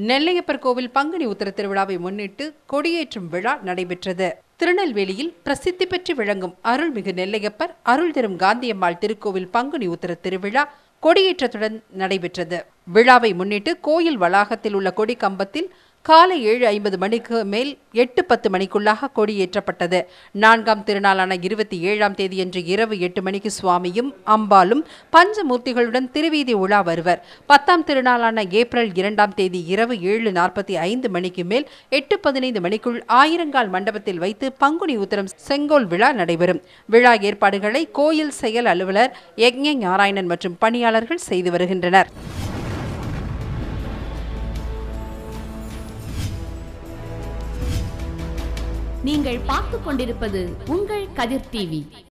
நெல்லையப்பர் கோவில் பங்குனி உத்தர திருவிழாவை முன்னிட்டு கொடியேற்றும் விழா நடைபெற்றது திருநெல்வேலியில் பிரசித்தி பெற்று விளங்கும் அருள்மிகு நெல்லையப்பர் அருள் தரும் காந்தியம்மாள் திருக்கோவில் பங்குனி உத்தர திருவிழா கொடியேற்றத்துடன் நடைபெற்றது விழாவை முன்னிட்டு கோயில் வளாகத்தில் உள்ள கொடி கம்பத்தில் காலை ஏழு ஐம்பது மணிக்கு மேல் எட்டு பத்து மணிக்குள்ளாக கொடியேற்றப்பட்டது நான்காம் திருநாளான இருபத்தி ஏழாம் தேதியன்று இரவு எட்டு மணிக்கு சுவாமியும் அம்பாலும் பஞ்சமூர்த்திகளுடன் திருவீதி உலா வருவர் பத்தாம் திருநாளான ஏப்ரல் இரண்டாம் தேதி இரவு ஏழு நாற்பத்தி ஐந்து மணிக்கு மேல் எட்டு பதினைந்து மணிக்குள் ஆயிரங்கால் மண்டபத்தில் வைத்து பங்குனி உத்தரம் செங்கோல் விழா நடைபெறும் விழா ஏற்பாடுகளை கோயில் செயல் அலுவலர் யக்ஞ நாராயணன் மற்றும் பணியாளர்கள் செய்து வருகின்றனர் நீங்கள் பார்த்துக் கொண்டிருப்பது உங்கள் கதிர் டிவி